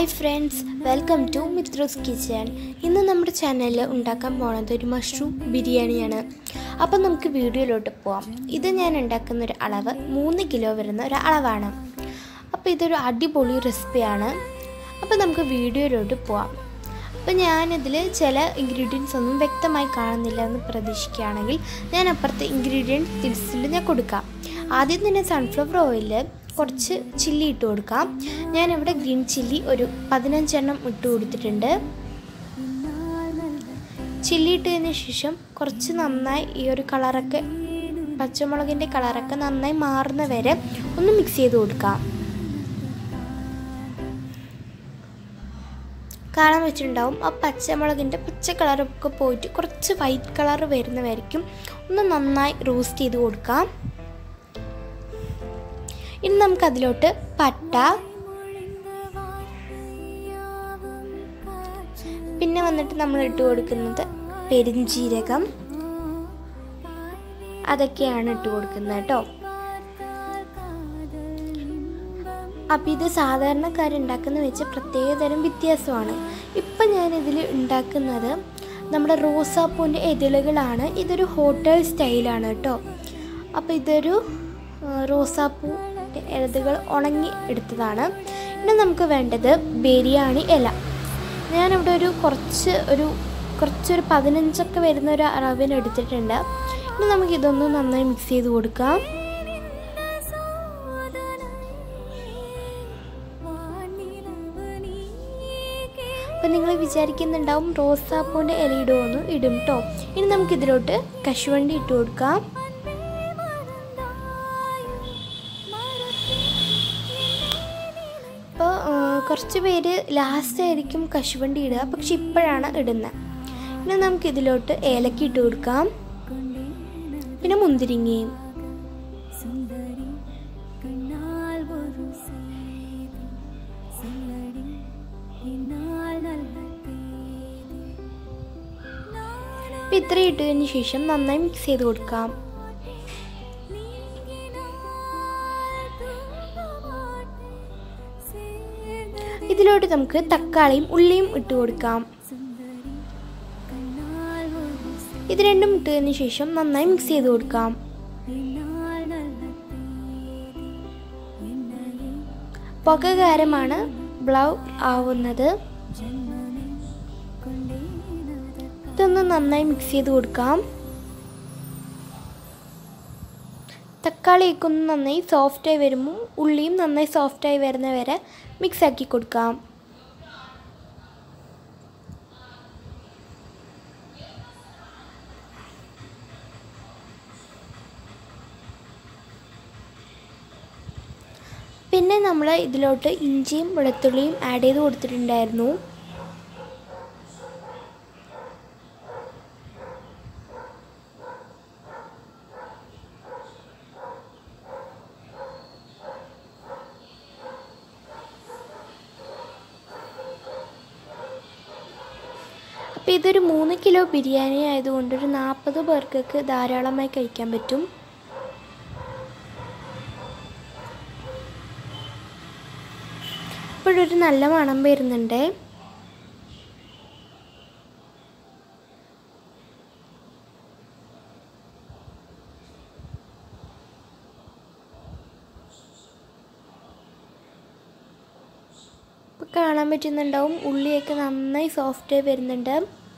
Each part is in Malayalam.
friends welcome to Mithroos kitchen ഇന്ന് നമ്മുടെ ചാനലിൽ ഉണ്ടാക്കാൻ പോണത് ഒരു മഷ്റൂം ബിരിയാണിയാണ് അപ്പം നമുക്ക് വീഡിയോയിലോട്ട് പോവാം ഇത് ഞാൻ ഉണ്ടാക്കുന്ന ഒരു അളവ് മൂന്ന് കിലോ വരുന്ന ഒരു അളവാണ് അപ്പോൾ ഇതൊരു അടിപൊളി റെസിപ്പിയാണ് അപ്പോൾ നമുക്ക് വീഡിയോയിലോട്ട് പോവാം അപ്പോൾ ഞാനിതിൽ ചില ഇൻഗ്രീഡിയൻസ് ഒന്നും വ്യക്തമായി കാണുന്നില്ല എന്ന് പ്രതീക്ഷിക്കുകയാണെങ്കിൽ ഞാൻ അപ്പുറത്തെ ഇൻഗ്രീഡിയൻറ്റ് ലിസ്റ്റിൽ ഞാൻ കൊടുക്കാം ആദ്യം തന്നെ സൺഫ്ലവർ ഓയിൽ കുറച്ച് ചില്ലി ഇട്ട് കൊടുക്കാം ഞാനിവിടെ ഗ്രീൻ ചില്ലി ഒരു പതിനഞ്ചെണ്ണം ഇട്ട് കൊടുത്തിട്ടുണ്ട് ചില്ലി ഇട്ടതിന് ശേഷം കുറച്ച് നന്നായി ഈ ഒരു കളറൊക്കെ പച്ചമുളകിൻ്റെ കളറൊക്കെ നന്നായി മാറുന്ന വരെ ഒന്ന് മിക്സ് ചെയ്ത് കൊടുക്കാം കാണാൻ വെച്ചിട്ടുണ്ടാവും ആ പച്ചമുളകിൻ്റെ പച്ച കളറൊക്കെ പോയിട്ട് കുറച്ച് വൈറ്റ് കളർ വരുന്നവരിക്കും ഒന്ന് നന്നായി റോസ്റ്റ് ചെയ്ത് കൊടുക്കാം ഇനി നമുക്ക് അതിലോട്ട് പട്ട പിന്നെ വന്നിട്ട് നമ്മൾ ഇട്ട് കൊടുക്കുന്നത് പെരിഞ്ചീരകം അതൊക്കെയാണ് ഇട്ട് കൊടുക്കുന്നത് കേട്ടോ അപ്പോൾ ഇത് സാധാരണക്കാരുണ്ടാക്കുന്ന വെച്ച് പ്രത്യേകതരം വ്യത്യാസമാണ് ഇപ്പം ഞാനിതിൽ ഉണ്ടാക്കുന്നത് നമ്മുടെ റോസാപ്പൂവിൻ്റെ എതിളുകളാണ് ഇതൊരു ഹോട്ടൽ സ്റ്റൈലാണ് കേട്ടോ അപ്പോൾ ഇതൊരു റോസാപ്പൂ ഇലതുകൾ ഉണങ്ങി എടുത്തതാണ് ഇനി നമുക്ക് വേണ്ടത് ബിരിയാണി ഇല ഞാനിവിടെ ഒരു കുറച്ച് ഒരു കുറച്ചൊരു പതിനഞ്ചൊക്കെ വരുന്ന ഒരു അളവിന് എടുത്തിട്ടുണ്ട് ഇനി നമുക്ക് ഇതൊന്ന് നന്നായി മിക്സ് ചെയ്ത് കൊടുക്കാം അപ്പം നിങ്ങൾ വിചാരിക്കുന്നുണ്ടാവും റോസാപ്പൂവിൻ്റെ ഇല ഇടുമെന്ന് ഇടും കേട്ടോ ഇനി നമുക്ക് ഇതിലോട്ട് കശുവണ്ടി ഇട്ട് കൊടുക്കാം അപ്പോൾ കുറച്ച് പേര് ലാസ്റ്റ് ആയിരിക്കും കശുവണ്ടി ഇടുക പക്ഷെ ഇപ്പോഴാണ് ഇടുന്നത് പിന്നെ നമുക്ക് ഇതിലോട്ട് ഏലക്ക ഇട്ട് കൊടുക്കാം പിന്നെ മുന്തിരിങ്ങയും അപ്പം ഇത്രയും ഇട്ടതിന് ശേഷം നന്നായി മിക്സ് ചെയ്ത് കൊടുക്കാം ഇതിലോട്ട് നമുക്ക് തക്കാളിയും ഉള്ളിയും ഇട്ട് കൊടുക്കാം ഇത് രണ്ടും ഇട്ടതിന് ശേഷം നന്നായി മിക്സ് ചെയ്ത് കൊടുക്കാം പുക കാരമാണ് ബ്ലൗ ആവുന്നത് ഇതൊന്ന് നന്നായി മിക്സ് ചെയ്ത് കൊടുക്കാം തക്കാളിയൊക്കെ ഒന്ന് നന്നായി സോഫ്റ്റായി വരുമ്പോൾ ഉള്ളിയും നന്നായി സോഫ്റ്റായി വരുന്ന വരെ മിക്സ് ആക്കി കൊടുക്കാം പിന്നെ നമ്മൾ ഇതിലോട്ട് ഇഞ്ചിയും വെളുത്തുള്ളിയും ആഡ് ചെയ്ത് കൊടുത്തിട്ടുണ്ടായിരുന്നു അപ്പോൾ ഇതൊരു മൂന്ന് കിലോ ബിരിയാണി ആയതുകൊണ്ട് ഒരു നാൽപ്പത് പേർക്കൊക്കെ ധാരാളമായി കഴിക്കാൻ പറ്റും ഇപ്പോഴൊരു നല്ല മണം വരുന്നുണ്ട് ഇപ്പോൾ കാണാൻ പറ്റുന്നുണ്ടാവും ഉള്ളിയൊക്കെ നന്നായി സോഫ്റ്റായി വരുന്നുണ്ട്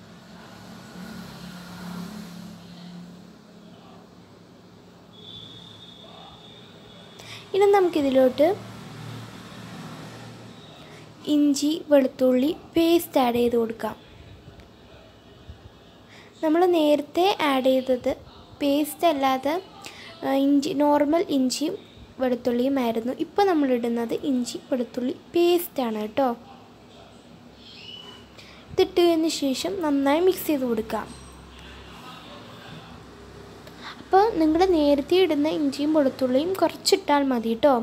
ഇനി നമുക്കിതിലോട്ട് ഇഞ്ചി വെളുത്തുള്ളി പേസ്റ്റ് ആഡ് ചെയ്ത് കൊടുക്കാം നമ്മൾ നേരത്തെ ആഡ് ചെയ്തത് പേസ്റ്റ് അല്ലാതെ ഇഞ്ചി നോർമൽ ഇഞ്ചിയും വെളുത്തുള്ളിയും ആയിരുന്നു ഇപ്പോൾ നമ്മൾ ഇടുന്നത് ഇഞ്ചി വെളുത്തുള്ളി പേസ്റ്റാണ് കേട്ടോ ഇതിട്ടതിന് ശേഷം നന്നായി മിക്സ് ചെയ്ത് കൊടുക്കാം അപ്പോൾ നിങ്ങൾ നേരത്തെ ഇടുന്ന ഇഞ്ചിയും വെളുത്തുള്ളിയും കുറച്ചിട്ടാൽ മതി കേട്ടോ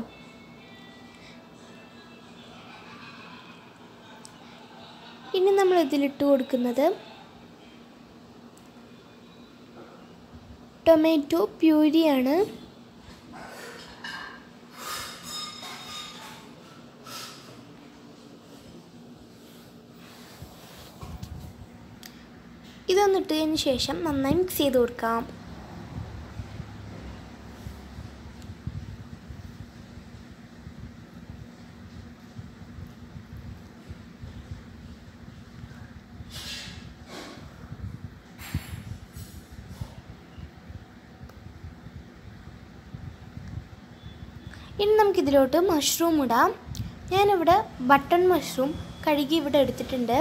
ഇനി നമ്മൾ ഇതിലിട്ട് കൊടുക്കുന്നത് ടൊമാറ്റോ പ്യൂരിയാണ് ഇതൊന്ന് ഇട്ടതിന് ശേഷം നന്നായി മിക്സ് ചെയ്ത് കൊടുക്കാം ഇനി നമുക്കിതിലോട്ട് മഷ്റൂം ഇടാം ഞാനിവിടെ ബട്ടൺ മഷ്റൂം കഴുകി ഇവിടെ എടുത്തിട്ടുണ്ട്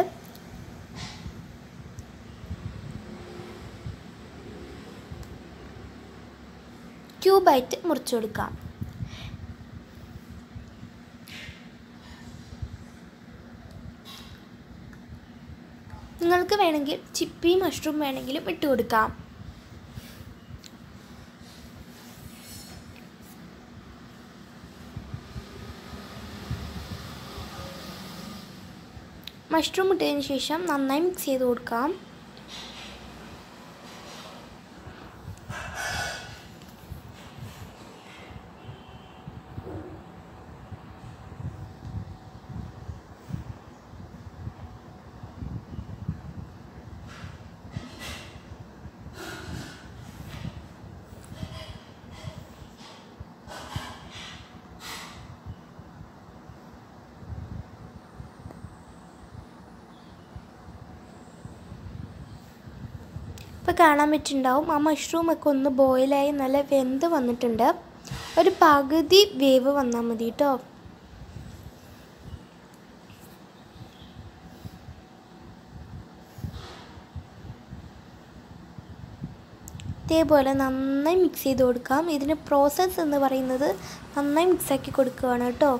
ക്യൂബായിട്ട് മുറിച്ചു കൊടുക്കാം നിങ്ങൾക്ക് വേണമെങ്കിൽ ചിപ്പി മഷ്റൂം വേണമെങ്കിലും ഇട്ട് കൊടുക്കാം മഷ്റൂം ഇട്ടതിന് ശേഷം നന്നായി മിക്സ് ചെയ്ത് കൊടുക്കാം ഇപ്പോൾ കാണാൻ പറ്റുന്നുണ്ടാവും ആ മഷ്റൂമൊക്കെ ഒന്ന് ബോയിലായി നല്ല വെന്ത് വന്നിട്ടുണ്ട് ഒരു പകുതി വേവ് വന്നാൽ മതി കേട്ടോ ഇതേപോലെ നന്നായി മിക്സ് ചെയ്ത് കൊടുക്കാം ഇതിന് പ്രോസസ്സ് എന്ന് പറയുന്നത് നന്നായി മിക്സാക്കി കൊടുക്കുകയാണ് കേട്ടോ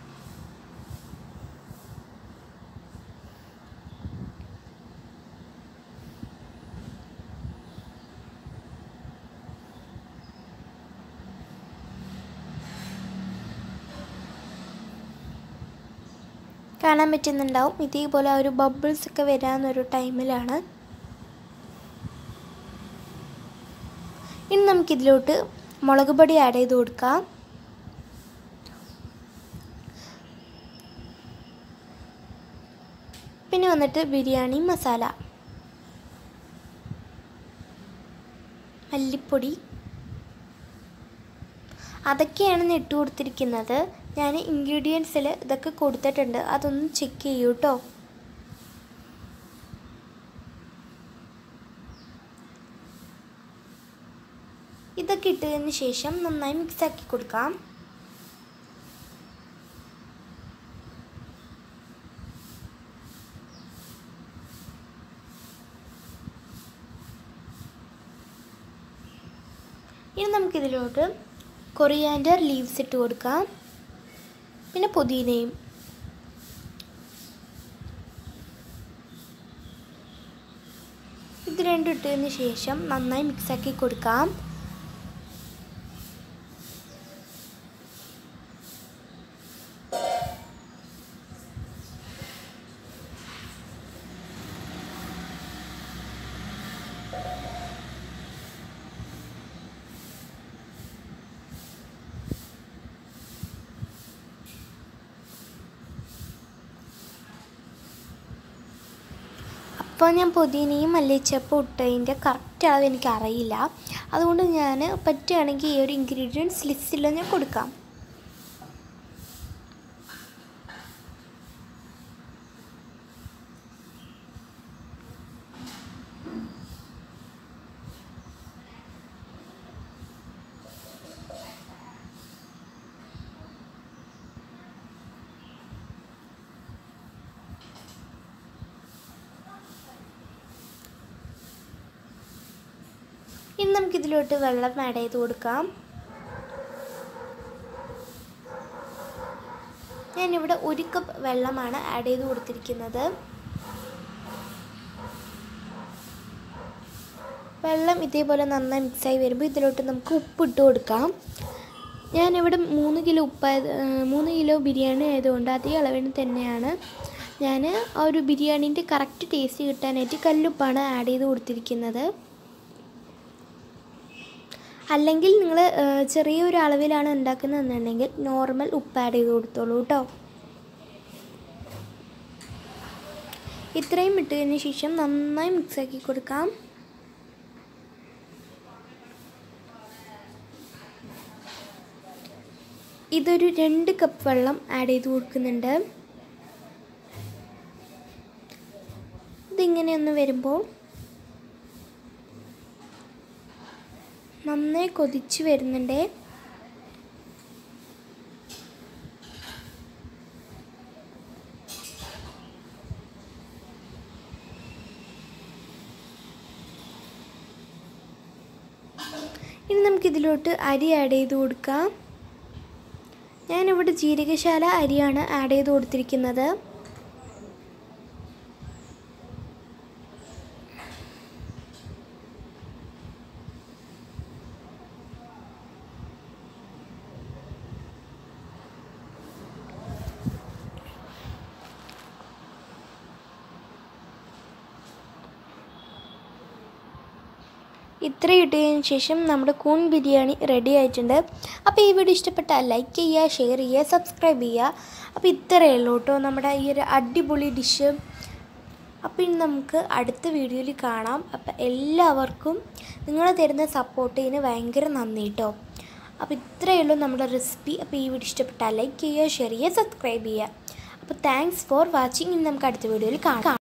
കാണാൻ പറ്റുന്നുണ്ടാവും ഇതേപോലെ ആ ഒരു ബബിൾസ് ഒക്കെ വരാനൊരു ടൈമിലാണ് ഇനി നമുക്കിതിലോട്ട് മുളക് പൊടി ആഡ് ചെയ്ത് കൊടുക്കാം പിന്നെ വന്നിട്ട് ബിരിയാണി മസാല മല്ലിപ്പൊടി അതൊക്കെയാണ് ഇട്ട് കൊടുത്തിരിക്കുന്നത് ഞാൻ ഇൻഗ്രീഡിയൻസിൽ ഇതൊക്കെ കൊടുത്തിട്ടുണ്ട് അതൊന്ന് ചെക്ക് ചെയ്യൂ കേട്ടോ ഇതൊക്കെ ഇട്ടതിന് ശേഷം നന്നായി മിക്സാക്കി കൊടുക്കാം ഇനി നമുക്കിതിലോട്ട് കൊറിയാൻഡർ ലീവ്സ് ഇട്ട് കൊടുക്കാം പിന്നെ പുതിനയും ഇത് രണ്ടും ഇട്ടതിന് ശേഷം നന്നായി മിക്സാക്കി കൊടുക്കാം അപ്പോൾ ഞാൻ പുതിനയും മല്ലിച്ചപ്പും ഇട്ടതിൻ്റെ കറക്റ്റ് അളവ് എനിക്ക് അറിയില്ല അതുകൊണ്ട് ഞാൻ പറ്റുകയാണെങ്കിൽ ഈ ഒരു ഇൻഗ്രീഡിയൻസ് ലിസ്റ്റിൽ ഞാൻ കൊടുക്കാം ഇനി നമുക്കിതിലോട്ട് വെള്ളം ആഡ് ചെയ്ത് കൊടുക്കാം ഞാനിവിടെ ഒരു കപ്പ് വെള്ളമാണ് ആഡ് ചെയ്ത് കൊടുത്തിരിക്കുന്നത് വെള്ളം ഇതേപോലെ നന്നായി മിക്സായി വരുമ്പോൾ ഇതിലോട്ട് നമുക്ക് ഉപ്പ് ഇട്ട് കൊടുക്കാം ഞാനിവിടെ മൂന്ന് കിലോ ഉപ്പായത് മൂന്ന് കിലോ ബിരിയാണി ആയതുകൊണ്ട് അതേ അളവിന് തന്നെയാണ് ഞാൻ ആ ഒരു ബിരിയാണീൻ്റെ കറക്റ്റ് ടേസ്റ്റ് കിട്ടാനായിട്ട് കല്ലുപ്പാണ് ആഡ് ചെയ്ത് കൊടുത്തിരിക്കുന്നത് അല്ലെങ്കിൽ നിങ്ങൾ ചെറിയൊരു അളവിലാണ് ഉണ്ടാക്കുന്നതെന്നുണ്ടെങ്കിൽ നോർമൽ ഉപ്പ് ആഡ് ചെയ്ത് കൊടുത്തോളൂ കേട്ടോ ഇത്രയും ഇട്ടതിന് ശേഷം നന്നായി മിക്സാക്കി കൊടുക്കാം ഇതൊരു രണ്ട് കപ്പ് വെള്ളം ആഡ് ചെയ്ത് കൊടുക്കുന്നുണ്ട് ഇതിങ്ങനെ ഒന്ന് വരുമ്പോൾ നന്നായി കൊതിച്ച് വരുന്നുണ്ട് ഇനി നമുക്കിതിലോട്ട് അരി ആഡ് ചെയ്ത് കൊടുക്കാം ഞാനിവിടെ ജീരകശാല അരിയാണ് ആഡ് ചെയ്ത് കൊടുത്തിരിക്കുന്നത് ഇത്ര ഇട്ടതിന് ശേഷം നമ്മുടെ കൂൺ ബിരിയാണി റെഡി ആയിട്ടുണ്ട് അപ്പോൾ ഈ വീഡിയോ ഇഷ്ടപ്പെട്ടാൽ ലൈക്ക് ചെയ്യുക ഷെയർ ചെയ്യുക സബ്സ്ക്രൈബ് ചെയ്യുക അപ്പോൾ ഇത്രയേ ഉള്ളൂ കേട്ടോ നമ്മുടെ ഈ ഒരു അടിപൊളി ഡിഷ് അപ്പോൾ ഇനി നമുക്ക് അടുത്ത വീഡിയോയിൽ കാണാം അപ്പോൾ എല്ലാവർക്കും നിങ്ങൾ തരുന്ന സപ്പോർട്ടിന് ഭയങ്കര നന്ദി കേട്ടോ അപ്പോൾ ഇത്രയേ ഉള്ളൂ നമ്മുടെ റെസിപ്പി അപ്പോൾ ഈ വീഡിയോ ഇഷ്ടപ്പെട്ടാൽ ലൈക്ക് ചെയ്യുക ഷെയർ ചെയ്യുക സബ്സ്ക്രൈബ് ചെയ്യുക അപ്പോൾ താങ്ക്സ് ഫോർ വാച്ചിങ് ഇനി നമുക്ക് അടുത്ത വീഡിയോയിൽ കാണാം